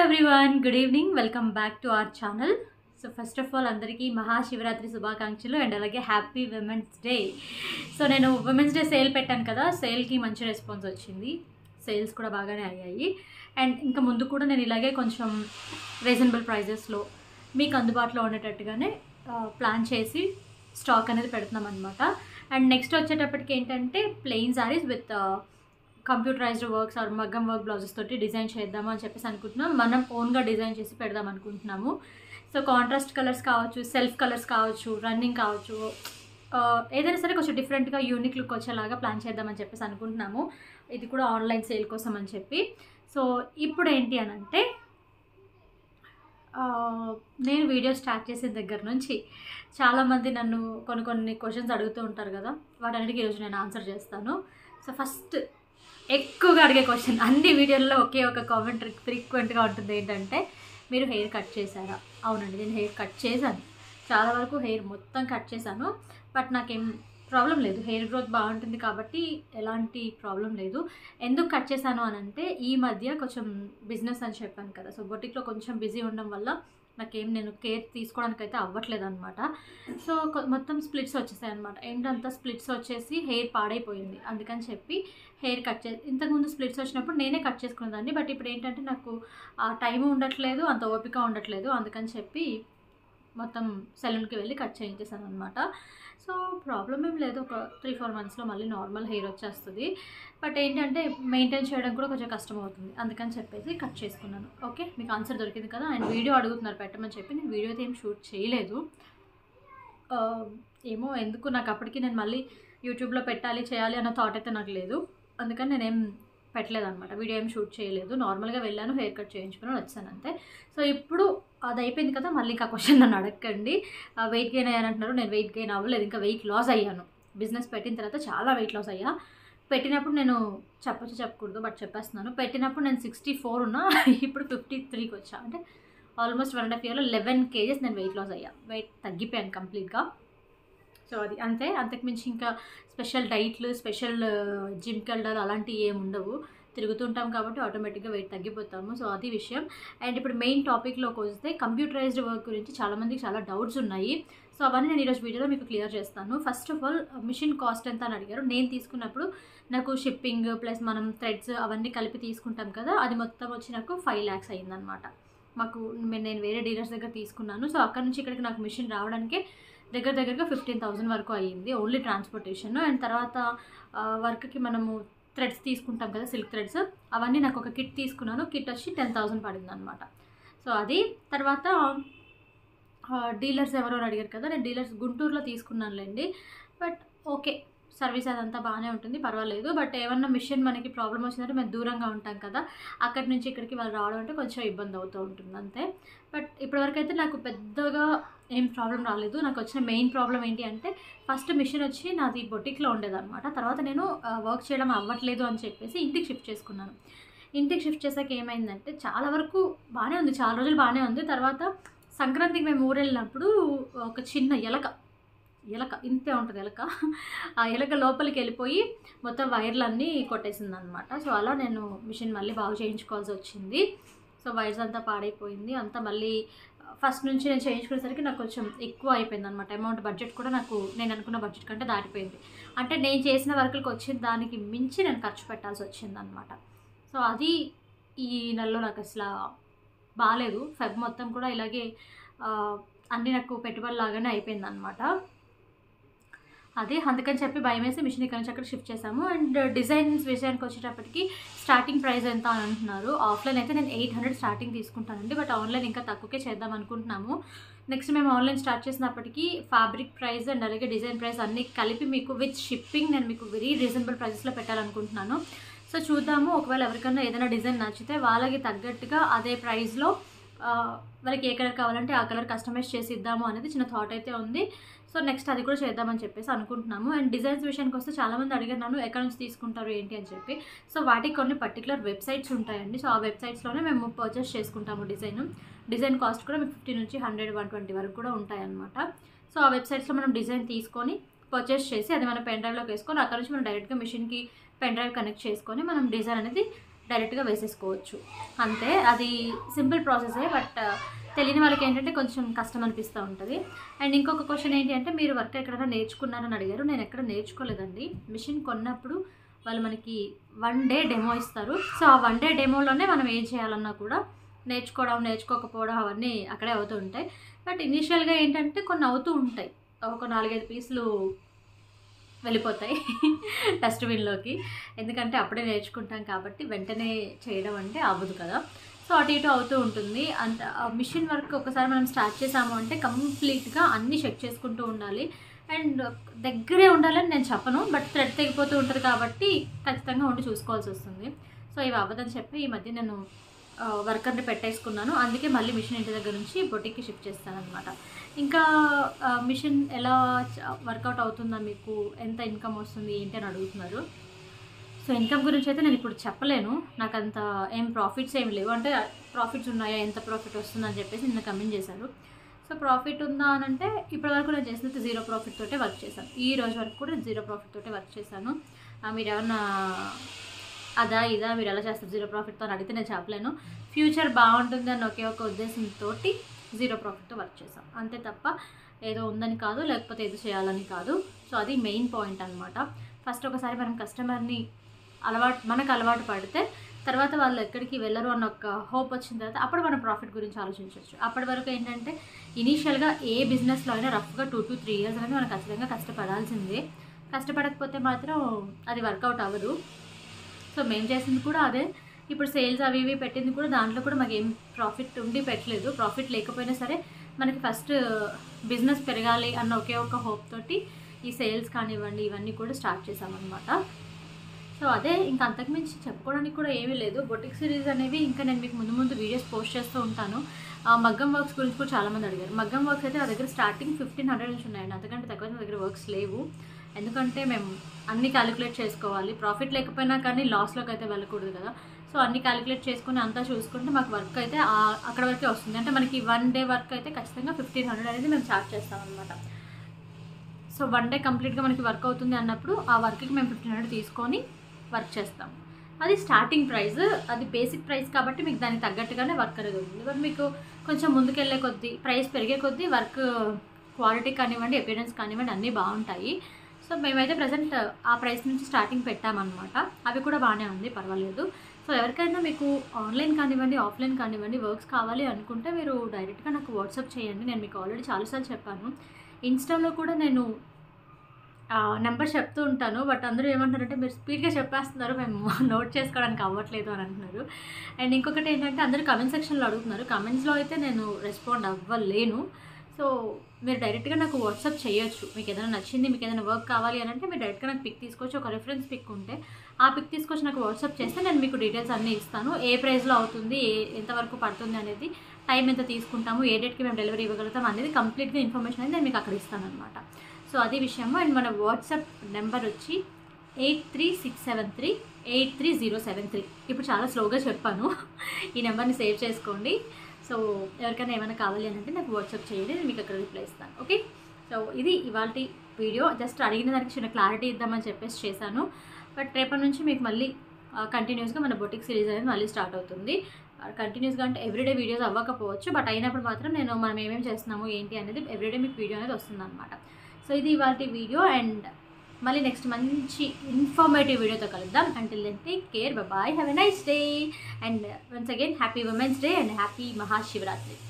everyone good evening welcome back to our channel so first of all అందరికీ మహాశివరాత్రి శుభాకాంక్షలు and అలాగే happy women's day so నేను women's day sale పెట్టాను కదా సేల్కి మంచి రెస్పాన్స్ వచ్చింది సేల్స్ కూడా బాగానే అయ్యాయి అండ్ ఇంకా ముందు కూడా నేను ఇలాగే కొంచెం రీజనబుల్ ప్రైజెస్లో మీకు అందుబాటులో ఉండేటట్టుగానే ప్లాన్ చేసి స్టాక్ అనేది పెడుతున్నాం అనమాట అండ్ నెక్స్ట్ వచ్చేటప్పటికి ఏంటంటే plain sarees with computerised works or మగ్గం వర్క్ బ్లౌజెస్ తోటి డిజైన్ చేద్దాము అని చెప్పేసి అనుకుంటున్నాం మనం ఓన్గా డిజైన్ చేసి పెడదాం అనుకుంటున్నాము సో కాంట్రాస్ట్ కలర్స్ కావచ్చు సెల్ఫ్ కలర్స్ కావచ్చు రన్నింగ్ కావచ్చు ఆ, ఏదైనా సరే కొంచెం డిఫరెంట్గా యూనిక్ లుక్ వచ్చేలాగా ప్లాన్ చేద్దామని చెప్పేసి అనుకుంటున్నాము ఇది కూడా ఆన్లైన్ సేల్ కోసం అని చెప్పి సో ఇప్పుడు ఏంటి అని అంటే ఆ, నేను వీడియో స్టార్ట్ చేసిన దగ్గర నుంచి చాలామంది నన్ను కొన్ని కొన్ని క్వశ్చన్స్ అడుగుతూ ఉంటారు కదా వాటన్నిటికీ ఈరోజు నేను ఆన్సర్ చేస్తాను సో ఫస్ట్ ఎక్కువగా అడిగే క్వశ్చన్ అన్ని వీడియోల్లో ఒకే ఒక కామెంట్ ఫ్రీక్వెంట్గా ఉంటుంది ఏంటంటే మీరు హెయిర్ కట్ చేశారా అవునండి నేను హెయిర్ కట్ చేశాను చాలా వరకు హెయిర్ మొత్తం కట్ చేశాను బట్ నాకేం ప్రాబ్లం లేదు హెయిర్ గ్రోత్ బాగుంటుంది కాబట్టి ఎలాంటి ప్రాబ్లం లేదు ఎందుకు కట్ చేశాను అని అంటే ఈ మధ్య కొంచెం బిజినెస్ అని చెప్పాను కదా సో బొటిక్లో కొంచెం బిజీ ఉండడం వల్ల నాకేం నేను కేర్ తీసుకోవడానికి అయితే అవ్వట్లేదు అనమాట సో కొ- మొత్తం స్ప్లిట్స్ వచ్చేసాయి అనమాట ఎండ్ అంతా స్ప్లిట్స్ వచ్చేసి హెయిర్ పాడైపోయింది అందుకని చెప్పి హెయిర్ కట్ చే ఇంతకుముందు స్ప్లిట్స్ వచ్చినప్పుడు నేనే కట్ చేసుకునేదాన్ని బట్ ఇప్పుడు ఏంటంటే నాకు ఆ టైం ఉండట్లేదు అంత ఓపిక ఉండట్లేదు అందుకని చెప్పి మొత్తం సెలూన్కి వెళ్ళి కట్ చేయించేసాను అనమాట సో ప్రాబ్లం ఏం లేదు ఒక త్రీ ఫోర్ మంత్స్లో మళ్ళీ నార్మల్ హెయిర్ వచ్చేస్తుంది బట్ ఏంటంటే మెయింటైన్ చేయడం కూడా కొంచెం కష్టం అవుతుంది అందుకని చెప్పేసి కట్ చేసుకున్నాను ఓకే మీకు ఆన్సర్ దొరికింది కదా అండ్ వీడియో అడుగుతున్నారు పెట్టమని చెప్పి నేను వీడియో అయితే ఏం షూట్ చేయలేదు ఆ, ఏమో ఎందుకు నాకు అప్పటికి నేను మళ్ళీ యూట్యూబ్లో పెట్టాలి చేయాలి అన్న థాట్ అయితే నాకు లేదు అందుకని నేనేం పెట్టలేదు అనమాట వీడియో ఏం షూట్ చేయలేదు నార్మల్గా వెళ్ళాను హెయిర్ కట్ చేయించుకుని వచ్చాను అంతే సో ఇప్పుడు అది అయిపోయింది కదా మళ్ళీ ఇంకా క్వశ్చన్ నన్ను అడగండి వెయిట్ గెయిన్ అయ్యాను అంటున్నారు నేను వెయిట్ గెయిన్ అవ్వలేదు ఇంకా వెయిట్ లాస్ అయ్యాను బిజినెస్ పెట్టిన తర్వాత చాలా వెయిట్ లాస్ అయ్యా పెట్టినప్పుడు నేను చెప్పచ్చు చెప్పకూడదు బట్ చెప్పేస్తున్నాను పెట్టినప్పుడు నేను సిక్స్టీ ఫోర్ ఉన్నా ఇప్పుడు ఫిఫ్టీ త్రీకి వచ్చా అంటే ఆల్మోస్ట్ వన్ అండ్ హాఫ్ ఇయర్లో లెవెన్ కేజెస్ నేను వెయిట్ లాస్ అయ్యా వెయిట్ తగ్గిపోయాను కంప్లీట్గా సో అది అంతే అంతకుమించి ఇంకా స్పెషల్ డైట్లు స్పెషల్ జిమ్కి వెళ్ళాలి అలాంటివి ఏమి ఉండవు తిరుగుతుంటాం కాబట్టి ఆటోమేటిక్గా వెయిట్ తగ్గిపోతాము సో అది విషయం అండ్ ఇప్పుడు మెయిన్ టాపిక్లోకి వస్తే కంప్యూటరైజ్డ్ వర్క్ గురించి చాలామందికి చాలా డౌట్స్ ఉన్నాయి సో అవన్నీ నేను ఈరోజు వీడియోలో మీకు క్లియర్ చేస్తాను first of all machine cost ఎంత అని అడిగారు నేను తీసుకున్నప్పుడు నాకు షిప్పింగ్ ప్లస్ మనం థ్రెడ్స్ అవన్నీ కలిపి తీసుకుంటాం కదా అది మొత్తం వచ్చి నాకు ఫైవ్ ల్యాక్స్ అయ్యిందనమాట మాకు మే- నేను వేరే డీలర్స్ దగ్గర తీసుకున్నాను సో అక్కడ నుంచి ఇక్కడికి నాకు మిషన్ రావడానికే దగ్గర దగ్గరగా ఫిఫ్టీన్ థౌజండ్ వరకు అయ్యింది ఓన్లీ ట్రాన్స్పోర్టేషన్ అండ్ తర్వాత వర్క్కి మనము థ్రెడ్స్ తీసుకుంటాం కదా సిల్క్ థ్రెడ్స్ అవన్నీ నాకు ఒక కిట్ తీసుకున్నాను కిట్ వచ్చి టెన్ థౌజండ్ పడింది అనమాట సో అది తర్వాత డీలర్స్ ఎవరో అడిగారు కదా నేను డీలర్స్ గుంటూరులో తీసుకున్నానులేండి బట్ ఓకే సర్వీస్ అదంతా బాగానే ఉంటుంది పర్వాలేదు బట్ ఏమన్నా మిషన్ మనకి ప్రాబ్లం వచ్చిందంటే మేము దూరంగా ఉంటాం కదా అక్కడి నుంచి ఇక్కడికి వాళ్ళు రావడం అంటే కొంచెం ఇబ్బంది అవుతూ ఉంటుంది అంతే బట్ ఇప్పటివరకు అయితే నాకు పెద్దగా ఏం ప్రాబ్లం రాలేదు నాకు వచ్చిన మెయిన్ ప్రాబ్లం ఏంటి అంటే ఫస్ట్ మిషన్ వచ్చి నాది బొటిక్లో ఉండేదన్నమాట తర్వాత నేను వర్క్ చేయడం అవ్వట్లేదు అని చెప్పేసి ఇంటికి షిఫ్ట్ చేసుకున్నాను ఇంటికి షిఫ్ట్ చేసాక ఏమైందంటే చాలా వరకు బాగానే ఉంది చాలా రోజులు బాగానే ఉంది తర్వాత సంక్రాంతికి మేము ఊరు వెళ్ళినప్పుడు ఒక చిన్న ఎలక ఎలక ఇంతే ఉంటుంది ఎలక ఆ ఎలక లోపలికి వెళ్ళిపోయి మొత్తం వైర్లన్నీ కొట్టేసింది అనమాట సో అలా నేను మిషన్ మళ్ళీ బాగు చేయించుకోవాల్సి వచ్చింది సో వైర్స్ అంతా పాడైపోయింది అంతా మళ్ళీ ఫస్ట్ నుంచి నేను చేయించుకునేసరికి నాకు కొంచెం ఎక్కువ అయిపోయింది అనమాట అమౌంట్ బడ్జెట్ కూడా నాకు నేను అనుకున్న బడ్జెట్ కంటే దాటిపోయింది అంటే నేను చేసిన వర్కులకు వచ్చిన దానికి మించి నేను ఖర్చు పెట్టాల్సి వచ్చింది అనమాట సో అది ఈ నెలలో నాకు అసలు బాగాలేదు ఫెబ్ మొత్తం కూడా ఇలాగే ఆ, అన్నీ నాకు పెట్టుబడి లాగానే అయిపోయింది అనమాట అదే అందుకని చెప్పి భయం వేసి మిషన్ ఇక్కడ నుంచి అక్కడ షిఫ్ట్ చేసాము అండ్ డిజైన్స్ విషయానికి వచ్చేటప్పటికి స్టార్టింగ్ ప్రైస్ ఎంత అని అంటున్నారు ఆఫ్లైన్ అయితే నేను ఎయిట్ హండ్రెడ్ స్టార్టింగ్ తీసుకుంటానండి బట్ ఆన్లైన్ ఇంకా తక్కువకే చేద్దాం అనుకుంటున్నాము నెక్స్ట్ మేము ఆన్లైన్ స్టార్ట్ చేసినప్పటికీ ఫ్యాబ్రిక్ ప్రైస్ అండ్ అలాగే డిజైన్ ప్రైస్ అన్నీ కలిపి మీకు విత్ షిప్పింగ్ నేను మీకు వెరీ రీజనబుల్ ప్రైసెస్లో పెట్టాలనుకుంటున్నాను సో చూద్దాము ఒకవేళ ఎవరికైనా ఏదైనా డిజైన్ నచ్చితే వాళ్ళకి తగ్గట్టుగా అదే ప్రైస్లో వాళ్ళకి ఏ కలర్ కావాలంటే ఆ కలర్ కస్టమైజ్ చేసి ఇద్దాము అనేది చిన్న థాట్ అయితే ఉంది సో నెక్స్ట్ అది కూడా చేద్దామని చెప్పేసి అనుకుంటున్నాము అండ్ డిజైన్స్ విషయానికి వస్తే చాలామంది అడిగారు నన్ను ఎక్కడి నుంచి తీసుకుంటారు ఏంటి అని చెప్పి సో వాటికి కొన్ని పర్టికులర్ వెబ్సైట్స్ ఉంటాయండి సో ఆ వెబ్సైట్స్లోనే మేము పర్చేస్ చేసుకుంటాము డిజైన్ డిజైన్ కాస్ట్ కూడా మీకు ఫిఫ్టీ నుంచి హండ్రెడ్ వన్ ట్వంటీ వరకు కూడా ఉంటాయన్నమాట సో ఆ వెబ్సైట్స్లో మనం డిజైన్ తీసుకొని పర్చేస్ చేసి అది మన పెన్ డ్రైవ్లోకి వేసుకొని అక్కడ నుంచి మనం డైరెక్ట్గా మిషన్కి పెన్ డ్రైవ్ కనెక్ట్ చేసుకొని మనం డిజైన్ అనేది డైరెక్ట్గా వేసేసుకోవచ్చు అంతే అది సింపుల్ ప్రాసెసే బట్ తెలియని వాళ్ళకి ఏంటంటే కొంచెం కష్టం అనిపిస్తూ ఉంటుంది అండ్ ఇంకొక క్వశ్చన్ ఏంటి అంటే మీరు వర్క్ ఎక్కడైనా నేర్చుకున్నారని అడిగారు నేను ఎక్కడ నేర్చుకోలేదండి మిషన్ కొన్నప్పుడు వాళ్ళు మనకి వన్ డే డెమో ఇస్తారు సో ఆ వన్ డే డెమోలోనే మనం ఏం చేయాలన్నా కూడా నేర్చుకోవడం నేర్చుకోకపోవడం అవన్నీ అక్కడే అవుతూ ఉంటాయి బట్ ఇనీషియల్గా ఏంటంటే కొన్ని అవుతూ ఉంటాయి ఒక నాలుగైదు పీసులు వెళ్ళిపోతాయి డస్ట్బిన్లోకి ఎందుకంటే అప్పుడే నేర్చుకుంటాం కాబట్టి వెంటనే చేయడం అంటే అవ్వదు కదా సో అటు ఇటు అవుతూ ఉంటుంది అంత మిషన్ వర్క్ ఒకసారి మనం స్టార్ట్ చేసాము అంటే కంప్లీట్గా అన్నీ చెక్ చేసుకుంటూ ఉండాలి అండ్ దగ్గరే ఉండాలని నేను చెప్పను బట్ థ్రెడ్ తెగిపోతూ ఉంటుంది కాబట్టి ఖచ్చితంగా ఉండి చూసుకోవాల్సి వస్తుంది సో ఇవి అవ్వదని చెప్పి ఈ మధ్య నేను వర్కర్ని పెట్టేసుకున్నాను అందుకే మళ్ళీ మిషన్ ఇంటి దగ్గర నుంచి బొటిక్కి షిఫ్ట్ చేస్తాను అనమాట ఇంకా ఆ, మిషన్ ఎలా వర్కౌట్ అవుతుందా మీకు ఎంత ఇన్కమ్ వస్తుంది ఏంటి అని అడుగుతున్నారు సో ఇన్కమ్ గురించి అయితే నేను ఇప్పుడు చెప్పలేను నాకు అంత ఏం ప్రాఫిట్స్ ఏం లేవు అంటే ప్రాఫిట్స్ ఉన్నాయా ఎంత ప్రాఫిట్ వస్తుందని చెప్పేసి నిన్న కమెంట్ చేశారు సో ప్రాఫిట్ ఉందా అని అంటే ఇప్పటివరకు నేను చేసినట్టు జీరో ప్రాఫిట్ తోటే వర్క్ చేశాను ఈ రోజు వరకు కూడా జీరో ప్రాఫిట్ తోటే వర్క్ చేశాను ఆ, మీరు ఏమన్నా అదా ఇదా మీరు ఎలా చేస్తారు జీరో ప్రాఫిట్తో అని అడిగితే నేను చెప్పలేను ఫ్యూచర్ బాగుంటుంది అన్న ఒకే ఒక ఉద్దేశంతో జీరో ప్రాఫిట్తో వర్క్ చేసాం అంతే తప్ప ఏదో ఉందని కాదు లేకపోతే ఏదో చేయాలని కాదు సో అది మెయిన్ పాయింట్ అనమాట ఫస్ట్ ఒకసారి మనం కస్టమర్ని అలవాటు మనకు అలవాటు పడితే తర్వాత వాళ్ళు ఎక్కడికి వెళ్ళరు అన్న ఒక హోప్ వచ్చిన తర్వాత అప్పుడు మనం ప్రాఫిట్ గురించి ఆలోచించవచ్చు అప్పటి వరకు ఏంటంటే ఇనీషియల్గా ఏ బిజినెస్లో అయినా రఫ్గా టూ టు త్రీ ఇయర్స్ అనేది మనం ఖచ్చితంగా కష్టపడాల్సిందే కష్టపడకపోతే మాత్రం అది వర్కౌట్ అవ్వదు సో మేము చేసింది కూడా అదే ఇప్పుడు సేల్స్ అవి ఇవి పెట్టింది కూడా దాంట్లో కూడా మాకు ఏం ప్రాఫిట్ ఉండి పెట్టలేదు ప్రాఫిట్ లేకపోయినా సరే మనకి ఫస్ట్ బిజినెస్ పెరగాలి అన్న ఒకే ఒక హోప్ తోటి ఈ సేల్స్ కానివ్వండి ఇవన్నీ కూడా స్టార్ట్ చేసామన్నమాట సో అదే ఇంకా అంతకుమించి చెప్పుకోవడానికి కూడా ఏమీ లేదు బొటిక్ సిరీస్ అనేవి ఇంకా నేను మీకు ముందు ముందు వీడియోస్ పోస్ట్ చేస్తూ ఉంటాను ఆ మగ్గం వర్క్స్ గురించి కూడా చాలామంది అడిగారు మగ్గం వర్క్స్ అయితే నా దగ్గర స్టార్టింగ్ ఫిఫ్టీన్ హండ్రెడ్ నుంచి ఉన్నాయండి అంతకంటే తక్కువ నా దగ్గర వర్క్స్ లేవు ఎందుకంటే మేము అన్ని క్యాలిక్యులేట్ చేసుకోవాలి ప్రాఫిట్ లేకపోయినా కానీ లాస్లోకి అయితే వెళ్ళకూడదు కదా సో అన్ని క్యాలిక్యులేట్ చేసుకుని అంతా చూసుకుంటే మాకు వర్క్ అయితే ఆ- అక్కడ వరకే వస్తుంది అంటే మనకి వన్ డే వర్క్ అయితే ఖచ్చితంగా ఫిఫ్టీన్ హండ్రెడ్ అనేది మేము చార్జ్ చేస్తాం అనమాట సో వన్ డే కంప్లీట్గా మనకి వర్క్ అవుతుంది అన్నప్పుడు ఆ వర్క్కి మేము ఫిఫ్టీన్ హండ్రెడ్ తీసుకొని వర్క్ చేస్తాం అది స్టార్టింగ్ ప్రైస్ అది బేసిక్ ప్రైస్ కాబట్టి మీకు దానికి తగ్గట్టుగానే వర్క్ అనేది ఉంటుంది బట్ మీకు కొంచెం ముందుకెళ్ళే కొద్దీ ప్రైస్ పెరిగే కొద్దీ వర్క్ క్వాలిటీ కానివ్వండి అపియరెన్స్ కానివ్వండి అన్నీ బాగుంటాయి సో మేమైతే ప్రజెంట్ ఆ ప్రైస్ నుంచి స్టార్టింగ్ పెట్టామన్నమాట అవి కూడా బాగానే ఉంది పర్వాలేదు సో ఎవరికైనా మీకు ఆన్లైన్ కానివ్వండి ఆఫ్లైన్ కానివ్వండి వర్క్స్ కావాలి అనుకుంటే మీరు డైరెక్ట్గా నాకు వాట్సాప్ చేయండి నేను మీకు ఆల్రెడీ చాలాసార్లు చెప్పాను ఇన్స్టాలో కూడా నేను నెంబర్ చెప్తూ ఉంటాను బట్ అందరూ ఏమంటారంటే మీరు స్పీడ్గా చెప్పేస్తున్నారు మేము నోట్ చేసుకోవడానికి అవ్వట్లేదు అని అంటున్నారు అండ్ ఇంకొకటి ఏంటంటే అందరూ కమెంట్ సెక్షన్లో అడుగుతున్నారు కమెంట్స్లో అయితే నేను రెస్పాండ్ అవ్వలేను సో మీరు డైరెక్ట్గా నాకు వాట్సాప్ చేయొచ్చు మీకు ఏదైనా నచ్చింది మీకు ఏదైనా వర్క్ కావాలి అని అంటే మీరు డైరెక్ట్గా నాకు పిక్ తీసుకొచ్చి ఒక రెఫరెన్స్ పిక్ ఉంటే ఆ పిక్ తీసుకొచ్చి నాకు వాట్సాప్ చేస్తే నేను మీకు డీటెయిల్స్ అన్నీ ఇస్తాను ఏ ప్రైస్లో అవుతుంది ఏ ఎంతవరకు పడుతుంది అనేది టైం ఎంత తీసుకుంటాము ఏ డేట్కి మేము డెలివరీ ఇవ్వగలుగుతాం అనేది కంప్లీట్గా ఇన్ఫర్మేషన్ అనేది నేను మీకు అక్కడ ఇస్తాను అనమాట సో అది విషయము అండ్ మన వాట్సాప్ నెంబర్ వచ్చి eight three six seven three eight three zero seven three ఇప్పుడు చాలా స్లోగా చెప్పాను ఈ నెంబర్ని సేవ్ చేసుకోండి సో ఎవరికైనా ఏమైనా కావాలి అని అంటే నాకు వాట్సాప్ చేయండి నేను మీకు అక్కడ రిప్లై ఇస్తాను ఓకే సో ఇది ఇవాళ వీడియో జస్ట్ అడిగిన దానికి చిన్న క్లారిటీ ఇద్దామని చెప్పేసి చేశాను బట్ రేపటి నుంచి మీకు మళ్ళీ కంటిన్యూస్గా మన బొటిక్ సిరీస్ అనేది మళ్ళీ స్టార్ట్ అవుతుంది కంటిన్యూస్గా అంటే ఎవ్రీడే వీడియోస్ అవ్వకపోవచ్చు బట్ అయినప్పుడు మాత్రం నేను మనం ఏమేమి చేస్తున్నాము ఏంటి అనేది ఎవ్రీడే మీకు వీడియో అనేది వస్తుంది అనమాట సో ఇది ఇవాళ వీడియో అండ్ మళ్ళీ నెక్స్ట్ మంచి ఇన్ఫర్మేటివ్ వీడియోతో కలుద్దాం until then take care bye have a nice day and once again happy women's day and happy Mahashivratri